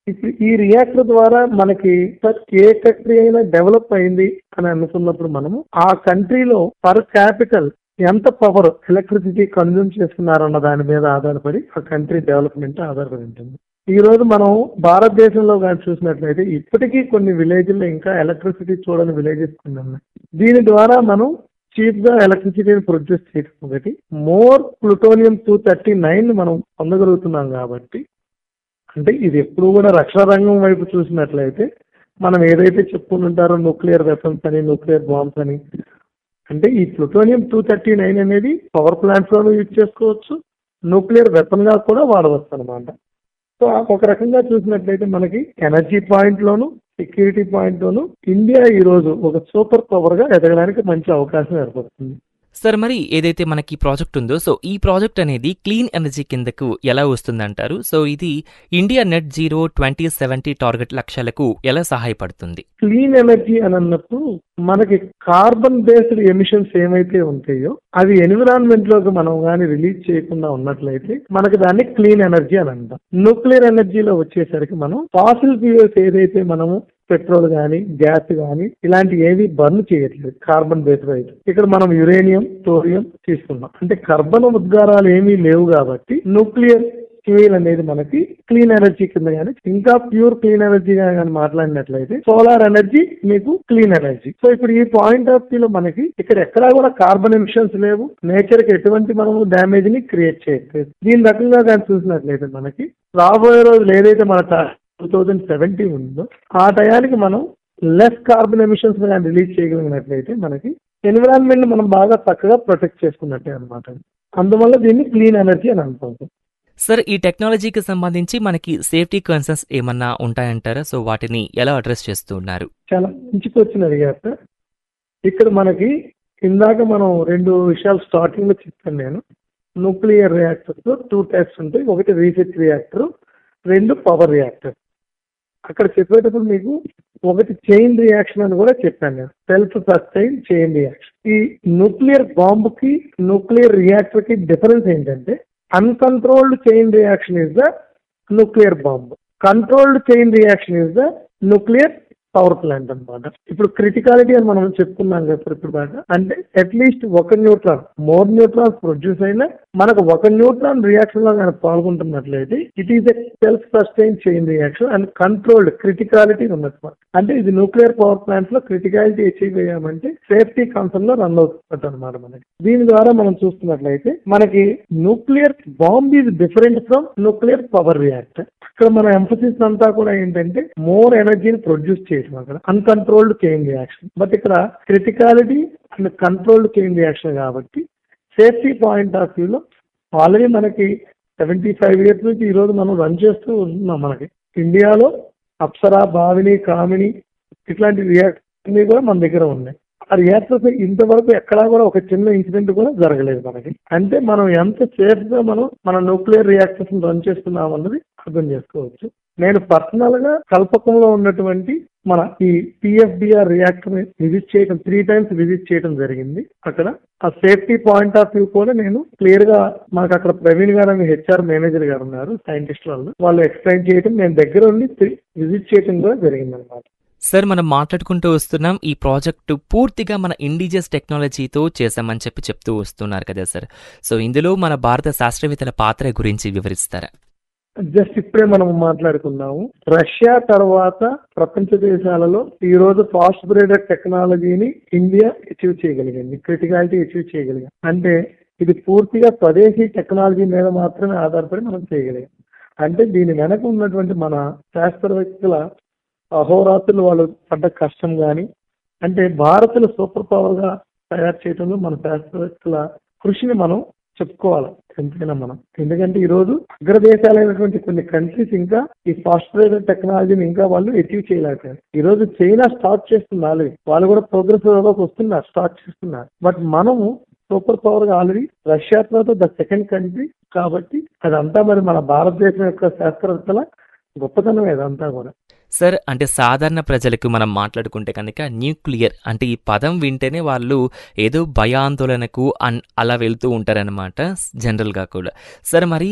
ఇప్పుడు ఈ రియాక్టర్ ద్వారా మనకి ఏ కంట్రీ అయినా డెవలప్ అయింది అని అనుకున్నప్పుడు మనము ఆ కంట్రీలో పర్ క్యాపిటల్ ఎంత పవర్ ఎలక్ట్రిసిటీ కన్జ్యూమ్ చేస్తున్నారన్న దాని మీద ఆధారపడి ఆ కంట్రీ డెవలప్మెంట్ ఆధారపడి ఉంటుంది ఈ రోజు మనం భారతదేశంలో కానీ చూసినట్లయితే ఇప్పటికీ కొన్ని విలేజ్లో ఇంకా ఎలక్ట్రిసిటీ చూడని విలేజెస్ కొన్ని ఉన్నాయి దీని ద్వారా మనం చీప్ గా ఎలక్ట్రిసిటీని ప్రొడ్యూస్ చేయడం ఒకటి more plutonium two thirty nine మనం పొందగలుగుతున్నాం కాబట్టి అంటే ఇది ఎప్పుడు కూడా రక్షణ రంగం వైపు చూసినట్లయితే మనం ఏదైతే చెప్పుకుంటుంటారో న్యూక్లియర్ వెపన్స్ అని న్యూక్లియర్ బాంబ్స్ అని అంటే ఈ ప్లూటోనియం టూ థర్టీ నైన్ అనేది పవర్ ప్లాంట్స్ లోనూ యూజ్ చేసుకోవచ్చు న్యూక్లియర్ వెపన్ గా కూడా వాడవచ్చు అనమాట సో ఒక రకంగా చూసినట్లయితే మనకి ఎనర్జీ పాయింట్ లోను సెక్యూరిటీ పాయింట్ లోను ఇండియా ఈ రోజు ఒక సూపర్ పవర్ గా ఎదగడానికి మంచి అవకాశం ఏర్పడుతుంది సార్ మరి ఏదైతే మనకి ప్రాజెక్ట్ ఉందో సో ఈ ప్రాజెక్ట్ అనేది క్లీన్ ఎనర్జీ కిందకు ఎలా వస్తుందంటారు సో ఇది India net zero twenty seventy target లక్ష్యాలకు ఎలా సహాయపడుతుంది క్లీన్ ఎనర్జీ అని అన్నప్పుడు మనకి కార్బన్ బేస్డ్ ఎమిషన్స్ ఏమైతే ఉంటాయో అవి ఎన్విరాన్మెంట్ లోకి మనం కానీ రిలీజ్ చేయకుండా ఉన్నట్లయితే మనకి దాన్ని క్లీన్ ఎనర్జీ అని అంటాం న్యూక్లియర్ ఎనర్జీలో వచ్చేసరికి మనం ఫాసిల్ ఫ్యూయల్స్ ఏదైతే మనము పెట్రోల్ కానీ గ్యాస్ కానీ ఇలాంటి ఏవి బర్న్ చేయట్లేదు కార్బన్ బేస్డ్ అయితే ఇక్కడ మనం యురేనియం టోరియం తీసుకున్నాం అంటే కర్బన ఉద్గారాలు ఏమీ లేవు కాబట్టి న్యూక్లియర్ ఫ్యూయల్ అనేది మనకి క్లీన్ ఎనర్జీ కింద కానీ ఇంకా ప్యూర్ క్లీన్ ఎనర్జీ కానీ మాట్లాడినట్లయితే సోలార్ ఎనర్జీ మీకు క్లీన్ ఎనర్జీ సో ఇప్పుడు ఈ పాయింట్ ఆఫ్ వ్యూ లో మనకి ఇక్కడ ఎక్కడా కూడా కార్బన్ ఎమిషన్స్ లేవు నేచర్ కి ఎటువంటి మనము డ్యామేజ్ ని క్రియేట్ చేయట్లేదు దీని రకంగా కానీ చూసినట్లయితే మనకి రాబోయే రోజులు ఏదైతే మన టూ థౌజండ్ సెవెంటీ ఉందో ఆ టయానికి మనం లెస్ కార్బన్ ఎమిషన్స్ కానీ రిలీజ్ చేయగలిగినట్లయితే మనకి ఎన్విరాన్మెంట్ మనం బాగా చక్కగా ప్రొటెక్ట్ చేసుకున్నట్టే అనమాట అందువల్ల దీన్ని క్లీన్ ఎనర్జీ అని అనుకుంటాం సార్ ఈ టెక్నాలజీకి సంబంధించి మనకి సేఫ్టీ కన్సర్న్స్ ఏమన్నా ఉంటాయంటారా సో వాటిని ఎలా అడ్రస్ చేస్తూ ఉన్నారు చాలా మంచి క్వశ్చన్ అడిగారు సార్ ఇక్కడ మనకి ఇందాక మనం రెండు విషయాలు స్టార్టింగ్ లో చెప్పాను నేను న్యూక్లియర్ రియాక్టర్స్ టూ టైప్స్ ఉంటాయి ఒకటి రీసెర్చ్ రియాక్టర్ రెండు పవర్ రియాక్టర్ అక్కడ చెప్పేటప్పుడు మీకు ఒకటి చైన్ రియాక్షన్ అని కూడా చెప్పాను నేను సెల్ఫ్ సస్టైన్ చైన్ రియాక్షన్ ఈ న్యూక్లియర్ బాంబ్ కి న్యూక్లియర్ రియాక్టర్ కి డిఫరెన్స్ ఏంటంటే uncontrolled chain reaction is the nuclear bomb controlled chain reaction is the nuclear power plant అన్నమాట ఇప్పుడు క్రిటికాలిటీ అని మనం చెప్పుకున్నాం కదా ఇప్పుడు ఇప్పుడు దాకా అంటే అట్లీస్ట్ ఒక న్యూట్రాన్ మోర్ న్యూట్రాన్స్ ప్రొడ్యూస్ అయినా మనకు ఒక న్యూట్రాన్ రియాక్షన్ లో కానీ పాల్గొంటున్నట్లయితే it is a self sustain chain reaction and controlled criticality ఉన్నట్టు అంటే ఇది న్యూక్లియర్ పవర్ ప్లాంట్స్ లో క్రిటికాలిటీ అచీవ్ అయ్యామంటే సేఫ్టీ కన్సర్న్ లో రన్ అవుతుంది అనమాట మనకి దీని ద్వారా మనం చూస్తున్నట్లయితే మనకి nuclear bomb is different from nuclear power reactor ఇక్కడ మన ఎంఫసిస్ అంతా కూడా ఏంటంటే మోర్ ఎనర్జీని ప్రొడ్యూస్ చేయడం అక్కడ అన్కంట్రోల్డ్ చైన్ రియాక్షన్ బట్ ఇక్కడ criticality and controlled chain reaction కాబట్టి సేఫ్టీ పాయింట్ ఆఫ్ వ్యూలో ఆల్రెడీ మనకి సెవెంటీ ఫైవ్ ఇయర్స్ నుంచి ఈ రోజు మనం రన్ చేస్తూ ఉంటున్నాం మనకి ఇండియాలో అప్సరా భావిని కామిని ఇట్లాంటి రియాక్టర్స్ కూడా మన దగ్గర ఉన్నాయి ఆ రియాక్టర్స్ ఇంతవరకు ఎక్కడా కూడా ఒక చిన్న ఇన్సిడెంట్ కూడా జరగలేదు మనకి అంటే మనం ఎంత సేఫ్ గా మనం మన న్యూక్లియర్ రియాక్టర్స్ రన్ చేస్తున్నాం అన్నది అర్థం చేసుకోవచ్చు నేను పర్సనల్ గా కల్పకంలో ఉన్నటువంటి మన ఈ పిఎఫ్డిఆర్ రియాక్టర్ విజిట్ చేయడం త్రీ టైమ్స్ విజిట్ చేయడం జరిగింది అక్కడ ఆ సేఫ్టీ పాయింట్ ఆఫ్ వ్యూ కూడా నేను క్లియర్ గా మాకు అక్కడ ప్రవీణ్ గారు అని హెచ్ఆర్ మేనేజర్ గారు ఉన్నారు సైంటిస్ట్ వాళ్ళు వాళ్ళు ఎక్స్ప్లెయిన్ చేయడం నేను దగ్గర ఉండి విజిట్ చేయడం కూడా జరిగింది అనమాట సార్ మనం మాట్లాడుకుంటూ వస్తున్నాం ఈ ప్రాజెక్టు పూర్తిగా మన ఇండిజియస్ టెక్నాలజీతో చేశామని చెప్పి చెప్తూ వస్తున్నారు కదా సార్ సో ఇందులో మన భారత శాస్త్రవేత్తల పాత్ర గురించి వివరిస్తారా జస్ట్ ఇప్పుడే మనం మాట్లాడుకున్నాము రష్యా తర్వాత ప్రపంచ దేశాలలో ఈ రోజు ఫాస్ట్ బ్రేడర్ టెక్నాలజీని ఇండియా అచీవ్ చేయగలిగింది క్రిటికాలిటీ అచీవ్ చేయగలిగింది అంటే ఇది పూర్తిగా స్వదేశీ టెక్నాలజీ మీద మాత్రమే ఆధారపడి మనం చేయగలిగాం అంటే దీని వెనక ఉన్నటువంటి మన శాస్త్రవేత్తల అహోరాత్రులు వాళ్ళు పడ్డ కష్టం కానీ అంటే భారత్ను సూపర్ పవర్ గా తయారు చేయడంలో మన శాస్త్రవేత్తల కృషిని మనం చెప్పుకోవాలి ఎంతైనా మనం ఎందుకంటే ఈ రోజు అగ్రదేశాలైనటువంటి కొన్ని కంట్రీస్ ఇంకా ఈ ఫాస్ట్ బ్రేడర్ టెక్నాలజీని ఇంకా వాళ్ళు అచీవ్ చేయలేకపోయారు ఈ రోజు చైనా స్టార్ట్ చేస్తుంది ఆల్రెడీ వాళ్ళు కూడా ప్రోగ్రెస్ లోకి వస్తున్నారు స్టార్ట్ చేస్తున్నారు బట్ మనము సూపర్ పవర్ గా ఆల్రెడీ రష్యా తర్వాత ద సెకండ్ కంట్రీ కాబట్టి అదంతా మరి మన భారతదేశం యొక్క శాస్త్రవేత్తల గొప్పతనం ఇదంతా కూడా సార్ అంటే సాధారణ ప్రజలకు మనం మాట్లాడుకుంటే కనుక న్యూక్లియర్ అంటే ఈ పదం వింటేనే వాళ్ళు ఏదో భయాందోళనకు అన్ అలా వెళ్తూ ఉంటారనమాట జనరల్గా కూడా సార్ మరి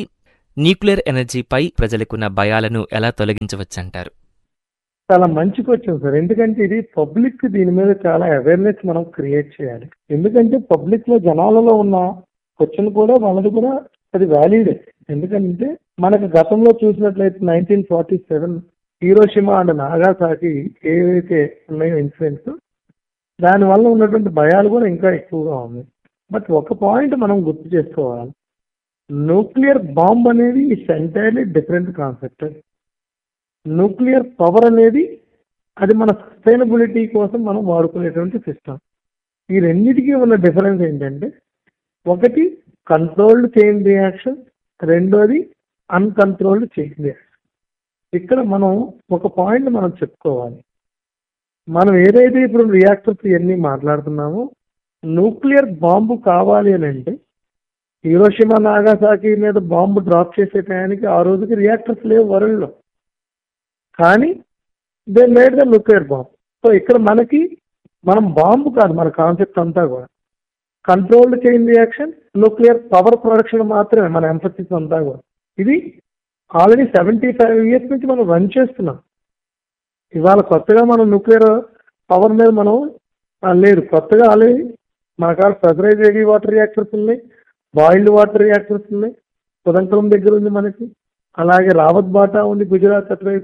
న్యూక్లియర్ ఎనర్జీపై ప్రజలకున్న భయాలను ఎలా తొలగించవచ్చంటారు చాలా మంచి క్వశ్చన్ సార్ ఎందుకంటే ఇది పబ్లిక్ దీని మీద చాలా అవేర్నెస్ మనం క్రియేట్ చేయాలి ఎందుకంటే పబ్లిక్ లో జనాలలో ఉన్న క్వశ్చన్ కూడా వాళ్ళది కూడా అది వ్యాలిడే ఎందుకంటే మనకు గతంలో చూసినట్లయితే nineteen forty seven Hiroshima and Nagasaki ఏవైతే ఉన్నాయో ఇన్సిడెంట్స్ దానివల్ల ఉన్నటువంటి భయాలు కూడా ఇంకా ఎక్కువగా ఉంది బట్ ఒక పాయింట్ మనం గుర్తు చేసుకోవాలి న్యూక్లియర్ బాంబ్ అనేది it's entirely different concept nuclear power అనేది అది మన సస్టైనబిలిటీ కోసం మనం వాడుకునేటువంటి సిస్టమ్ ఈ రెండింటికి ఉన్న డిఫరెన్స్ ఏంటంటే ఒకటి కంట్రోల్డ్ చైన్ రియాక్షన్ రెండోది అన్కంట్రోల్డ్ చైన్ రియాక్షన్ ఇక్కడ మనం ఒక పాయింట్ మనం చెప్పుకోవాలి మనం ఏదైతే ఇప్పుడు రియాక్టర్స్ ఇవన్నీ మాట్లాడుతున్నామో న్యూక్లియర్ బాంబు కావాలి అని అంటే హీరోషిమా నాగాసాకి మీద బాంబు డ్రాప్ చేసే టయానికి ఆ రోజుకి రియాక్టర్స్ లేవు వరల్డ్లో కానీ they made the nuclear bomb so ఇక్కడ మనకి మనం బాంబు కాదు మన కాన్సెప్ట్ అంతా కూడా controlled chain reaction nuclear power production మాత్రమే మన ఎంఫసిస్ అంతా కూడా ఇది ఆల్రెడీ సెవెంటీ ఫైవ్ ఇయర్స్ నుంచి మనం రన్ చేస్తున్నాం ఇవాళ కొత్తగా మనం న్యూక్లియర్ పవర్ మీద మనం ఆ, లేదు కొత్తగా ఆల్రెడీ మన కాడ ప్రెజరైజ్ హెవీ వాటర్ రియాక్టర్స్ ఉన్నాయి బాయిల్డ్ వాటర్ రియాక్టర్స్ ఉన్నాయి కుదంకులం దగ్గర ఉంది మనకి అలాగే రావత్ బాటా ఉంది గుజరాత్ అటువైపు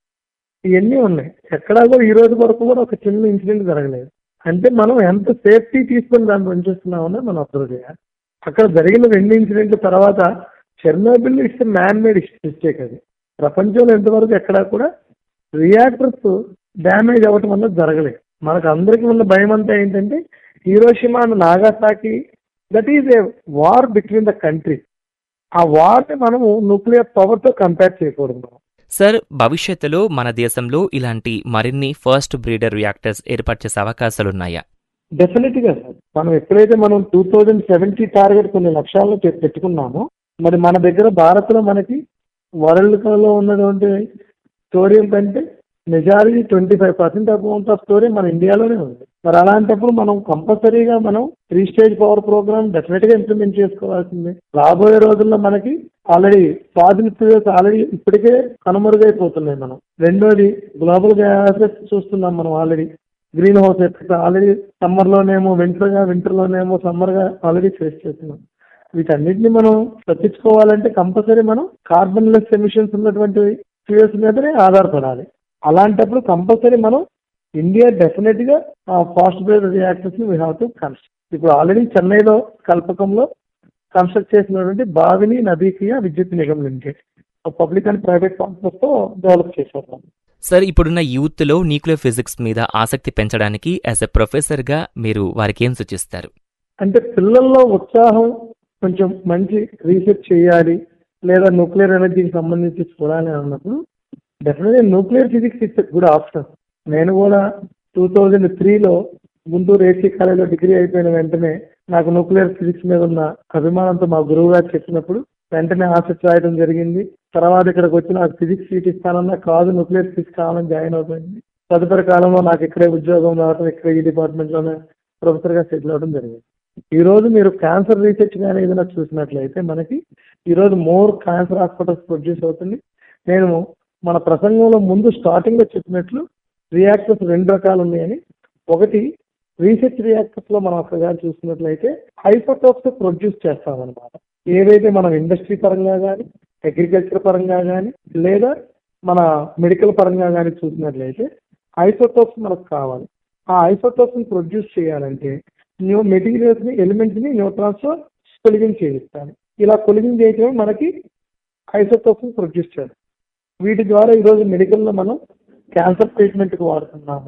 ఇవన్నీ ఉన్నాయి ఎక్కడా కూడా ఈ రోజు వరకు కూడా ఒక చిన్న ఇన్సిడెంట్ జరగలేదు అంటే మనం ఎంత సేఫ్టీ తీసుకొని దాన్ని రన్ చేస్తున్నామని మనం అబ్జర్వ్ చేయాలి అక్కడ జరిగిన రెండు ఇన్సిడెంట్ తర్వాత Chernobyl it's man made mistake అది ప్రపంచంలో ఎంతవరకు ఎక్కడా కూడా రియాక్టర్స్ డ్యామేజ్ అవ్వటం అన్నది జరగలేదు మనకు అందరికీ ఉన్న భయం అంతా ఏంటంటే Hiroshima and Nagasaki that is a war between the country ఆ వార్ని మనము న్యూక్లియర్ పవర్తో కంపేర్ చేయకూడదు మనం సార్ భవిష్యత్తులో మన దేశంలో ఇలాంటి మరిన్ని ఫస్ట్ బ్రీడర్ రియాక్టర్స్ ఏర్పాటు చేసే అవకాశాలున్నాయా డెఫినెట్ గా సార్ మనం ఎప్పుడైతే మనం టూ థౌజండ్ సెవెంటీ టార్గెట్ కొన్ని లక్ష్యాలను పె- పెట్టుకున్నామో మరి మన దగ్గర భారత్ లో మనకి వరల్డ్ లో ఉన్నటువంటి స్టోరియం కంటే majority twenty five percent amount of స్టోరీ మన ఇండియాలోనే ఉంది మరి అలాంటప్పుడు మనం కంపల్సరీగా మనం three stage power programme definite గా ఇంప్లిమెంట్ చేసుకోవాల్సిందే రాబోయే రోజుల్లో మనకి ఆల్రెడీ ఫాజిల్ ఫ్యూయల్స్ ఆల్రెడీ ఇప్పటికే కనుమరుగైపోతున్నాయి మనం రెండోది గ్లోబల్ గ్యాసెస్ చూస్తున్నాం మనం already green house effect already summer లోనేమో వింటర్ గా వింటర్ లోనేమో సమ్మర్ గా ఆల్రెడీ ఫేస్ చేస్తున్నాం వీటన్నిటిని మనం తప్పించుకోవాలంటే కంపల్సరీ మనం కార్బన్ లెస్ ఎమిషన్స్ ఉన్నటువంటి ఫ్యూయల్స్ మీదనే ఆధారపడాలి అలాంటప్పుడు కంపల్సరీ మనం ఇండియా డెఫినెట్ గా ఫాస్ట్ బ్రేడ్ రియాక్టర్స్ ని వీ హావ్ టు కన్స్ట్రక్ట్ ఇప్పుడు ఆల్రెడీ చెన్నైలో కల్పకంలో కన్స్ట్రక్ట్ చేసినటువంటి Bhavini Nabhikiya Vidyut Nigam limited public and private partners తో డెవలప్ చేశారు సార్ ఇప్పుడున్న యూత్లో న్యూక్లియర్ ఫిజిక్స్ మీద ఆసక్తి పెంచడానికి యాజ్ ఎ ప్రొఫెసర్గా మీరు వారికి ఏం సూచిస్తారు అంటే పిల్లల్లో ఉత్సాహం కొంచెం మంచి రీసెర్చ్ చేయాలి లేదా న్యూక్లియర్ ఎనర్జీకి సంబంధించి చూడాలి అన్నప్పుడు డెఫినెట్గా nuclear physics it's good option నేను కూడా టూ థౌజండ్ త్రీలో గుంటూరు ఏసీ కాలేజీలో డిగ్రీ అయిపోయిన వెంటనే నాకు న్యూక్లియర్ ఫిజిక్స్ మీద ఉన్న అభిమానంతో మా గురువు గారు చెప్పినప్పుడు వెంటనే ఆసక్తి రాయడం జరిగింది తర్వాత ఇక్కడికి వచ్చి నాకు ఫిజిక్స్ సీట్ ఇస్తానన్నా కాదు న్యూక్లియర్ ఫిజిక్స్ కావాలని జాయిన్ అవుతుంది తదుపరి కాలంలో నాకు ఇక్కడే ఉద్యోగం రావడం ఇక్కడ ఈ డిపార్ట్మెంట్లోనే ప్రొఫెసర్గా సెటిల్ అవడం జరిగింది ఈ రోజు మీరు క్యాన్సర్ రీసెర్చ్ కానీ ఏదైనా చూసినట్లయితే మనకి ఈ రోజు మోర్ క్యాన్సర్ హాస్పిటల్స్ ప్రొడ్యూస్ అవుతుంది నేను మన ప్రసంగంలో ముందు స్టార్టింగ్ లో చెప్పినట్లు రియాక్టర్స్ రెండు రకాలు ఉన్నాయని ఒకటి రీసెర్చ్ రియాక్టర్స్ లో మనం ఒకసారి చూసినట్లయితే హైపోటోక్స్ ప్రొడ్యూస్ చేస్తామన్నమాట ఏవైతే మనం ఇండస్ట్రీ పరంగా కానీ అగ్రికల్చర్ పరంగా కానీ లేదా మన మెడికల్ పరంగా కానీ చూసినట్లయితే ఐసోటోప్స్ మనకు కావాలి ఆ ఐసోటోప్స్ ని ప్రొడ్యూస్ చేయాలంటే న్యూ మెటీరియల్స్ ని ఎలిమెంట్స్ ని న్యూట్రాన్స్ తో కొలిగింగ్ చేయిస్తాను ఇలా కొలిగింగ్ చేయటం మనకి ఐసోటోప్స్ ని ప్రొడ్యూస్ చేయాలి వీటి ద్వారా ఈరోజు మెడికల్ లో మనం క్యాన్సర్ ట్రీట్మెంట్ కి వాడుతున్నాము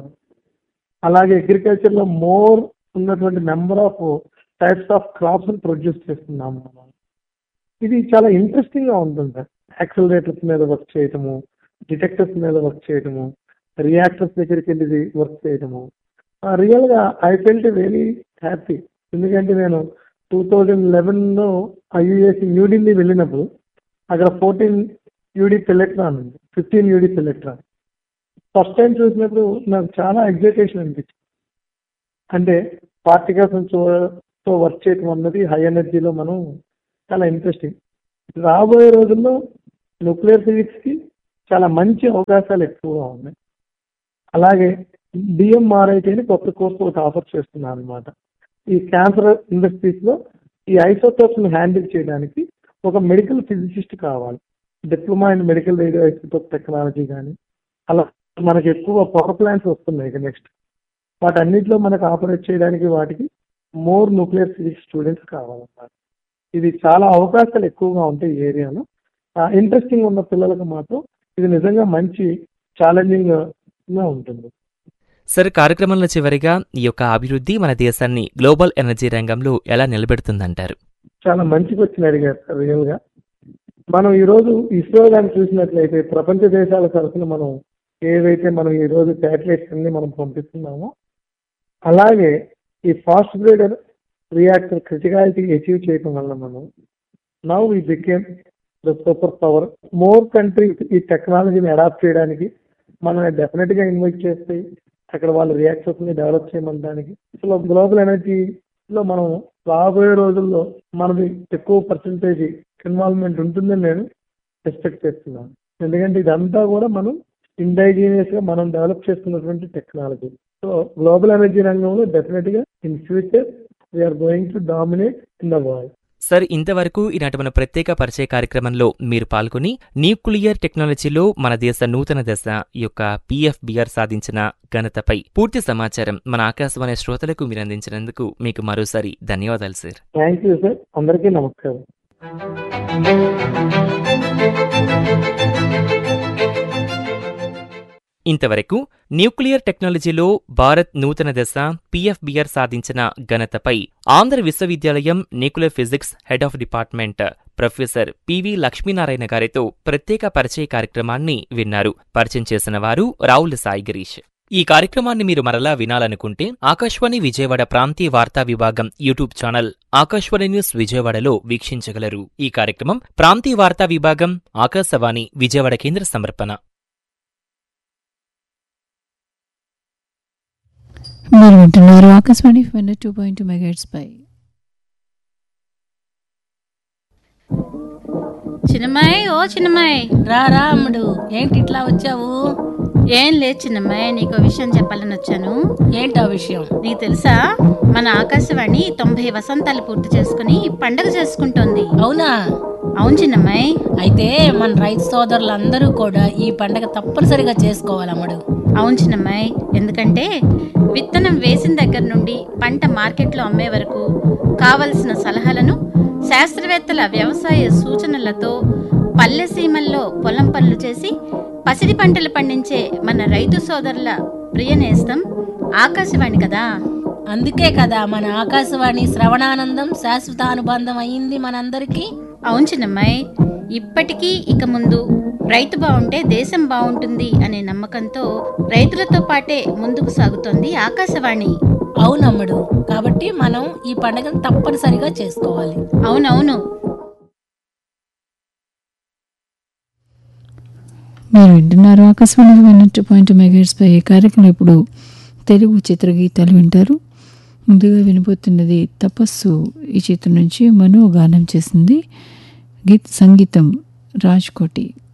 అలాగే అగ్రికల్చర్ లో మోర్ ఉన్నటువంటి number of types of crops ని ప్రొడ్యూస్ చేస్తున్నాము మనం ఇది చాలా ఇంట్రెస్టింగ్ గా ఉంటుంది సార్ యాక్సలరేటర్స్ మీద వర్క్ చేయటము డిటెక్టర్స్ మీద వర్క్ చేయటము రియాక్టర్స్ దగ్గరికి వెళ్ళి వర్క్ చేయటము రియల్ గా ఐ ఫెల్ట్ వెరీ హ్యాపీ ఎందుకంటే నేను టూ థౌజండ్ లెవెన్ లో ఐయుఎస్ న్యూఢిల్లీ వెళ్ళినప్పుడు అక్కడ ఫోర్టీన్ యూడి పెలెక్ట్రాన్ ఉంది fifteen UD Pelletron first time చూసినప్పుడు నాకు చాలా ఎగ్జైటేషన్ అనిపించింది అంటే పార్టికల్స్ తో వర్క్ చేయటం అన్నది హై ఎనర్జీలో మనం చాలా ఇంట్రెస్టింగ్ రాబోయే రోజుల్లో న్యూక్లియర్ ఫిజిక్స్ కి చాలా మంచి అవకాశాలు ఎక్కువగా ఉన్నాయి అలాగే డిఎంఆర్ఐటీ అని కొత్త కోర్సు ఒకటి ఆఫర్ చేస్తున్నాను అనమాట ఈ క్యాన్సర్ ఇండస్ట్రీస్ లో ఈ ఐసోటోప్స్ ని హ్యాండిల్ చేయడానికి ఒక మెడికల్ ఫిజిసిస్ట్ కావాలి diploma in medical radio isotope technology కానీ అలా మనకి ఎక్కువ పవర్ ప్లాంట్స్ వస్తున్నాయి ఇక నెక్స్ట్ వాటన్నిటిలో మనకు ఆపరేట్ చేయడానికి వాటికి మోర్ న్యూక్లియర్ ఫిజిక్స్ స్టూడెంట్స్ కావాలన్నమాట ఇది చాలా అవకాశాలు ఎక్కువగా ఉంటాయి ఈ ఏరియాలో ఇంట్రెస్టింగ్ ఉన్న పిల్లలకు మాత్రం ఇది నిజంగా మంచి ఛాలెంజింగ్ గా ఉంటుంది సార్ కార్యక్రమంలో చివరిగా ఈ యొక్క అభివృద్ధి మన దేశాన్ని గ్లోబల్ ఎనర్జీ రంగంలో ఎలా నిలబెడుతుందంటారు చాలా మంచి క్వశ్చన్ అడిగారు సార్ రియల్ గా మనం ఈ రోజు ఇస్రో దాన్ని చూసినట్లయితే ప్రపంచ దేశాల తరఫున మనం ఏవైతే మనం ఈ రోజు శాటిలైట్స్ అన్ని మనం పంపిస్తున్నామో అలాగే ఈ fast breeder reactor criticality achieve చేయడం వల్ల మనం now we became the super power more countries ఈ టెక్నాలజీని అడాప్ట్ చేయడానికి మనల్ని డెఫినెట్ గా ఇన్వైట్ చేస్తాయి అక్కడ వాళ్ళ రియాక్టర్స్ ని డెవలప్ చేయమనడానికి అసలు గ్లోబల్ ఎనర్జీ లో మనం రాబోయే రోజుల్లో మనది ఎక్కువ పర్సంటేజ్ ఇన్వాల్వ్మెంట్ ఉంటుందని నేను ఎక్స్పెక్ట్ చేస్తున్నాను ఎందుకంటే ఇదంతా కూడా మనం ఇండైజీనియస్ గా మనం డెవలప్ చేసుకున్నటువంటి టెక్నాలజీ సో గ్లోబల్ ఎనర్జీ రంగంలో డెఫినెట్ గా in future we are going to dominate in the world sir ఇంతవరకు ఈనాటి మన ప్రత్యేక పరిచయ కార్యక్రమంలో మీరు పాల్గొని న్యూక్లియర్ టెక్నాలజీలో మన దేశ నూతన దశ ఈ యొక్క పిఎఫ్బిఆర్ సాధించిన ఘనతపై పూర్తి సమాచారం మన ఆకాశవాణి శ్రోతలకు మీరు అందించినందుకు మీకు మరోసారి ధన్యవాదాలు సార్ థ్యాంక్ యూ సార్ అందరికీ నమస్కారం ఇంతవరకు న్యూక్లియర్ టెక్నాలజీలో భారత్ నూతన దశ పిఎఫ్బిఆర్ సాధించిన ఘనతపై ఆంధ్ర విశ్వవిద్యాలయం nuclear physics head of department professor PV Lakshminarayana గారితో ప్రత్యేక పరిచయ కార్యక్రమాన్ని విన్నారు పరిచయం చేసిన వారు రావుల సాయి గిరీష్ ఈ కార్యక్రమాన్ని మీరు మరలా వినాలనుకుంటే ఆకాశవాణి విజయవాడ ప్రాంతీయ వార్తా విభాగం యూట్యూబ్ ఛానల్ ఆకాశవాణి న్యూస్ విజయవాడలో వీక్షించగలరు ఈ కార్యక్రమం ప్రాంతీయ వార్తా విభాగం ఆకాశవాణి విజయవాడ కేంద్ర సమర్పణ మీరు వింటున్నారు Akashvani five two point megahertz పై చిన్నమ్మాయి ఓ చిన్నమ్మాయి రా రా అమ్ముడు ఏంటి ఇట్లా వచ్చావు ఏం లేదు చిన్నమ్మాయి నీకు విషయం చెప్పాలని వచ్చాను ఏంటా విషయం నీకు తెలుసా మన ఆకాశవాణి తొంభై వసంతాలు పూర్తి చేసుకుని పండగ చేసుకుంటోంది అవునా అవును చిన్నమ్మాయి అయితే మన రైతు సోదరులందరూ కూడా ఈ పండగ తప్పనిసరిగా చేసుకోవాలి అమ్ముడు అవును చిన్నమ్మాయి ఎందుకంటే విత్తనం వేసిన దగ్గర నుండి పంట మార్కెట్లో అమ్మే వరకు కావలసిన సలహాలను శాస్త్రవేత్తల వ్యవసాయ సూచనలతో పల్లె సీమల్లో పొలం పనులు చేసి పసిడి పంటలు పండించే మన రైతు సోదరుల ప్రియ నేస్తం ఆకాశవాణి కదా అందుకే కదా మన ఆకాశవాణి శ్రవణానందం శాశ్వత అనుబంధం అయింది మనందరికీ అవును చిన్నమ్మాయి ఇప్పటికీ ఇక ముందు రైతు బాగుంటే దేశం బాగుంటుంది అనే నమ్మకంతో రైతులతో పాటే ముందుకు సాగుతోంది ఆకాశవాణి అవునమ్ముడు కాబట్టి మనం ఈ పండగను తప్పనిసరిగా చేసుకోవాలి అవునవును మీరు వింటున్నారు Akashvani one two point megahertz పై ఈ కార్యక్రమం ఇప్పుడు తెలుగు చిత్రగీతాలు వింటారు ముందుగా వినబోతున్నది తపస్సు ఈ చిత్రం నుంచి మనో గానం చేసింది గీత్ సంగీతం రాజ్ కోటి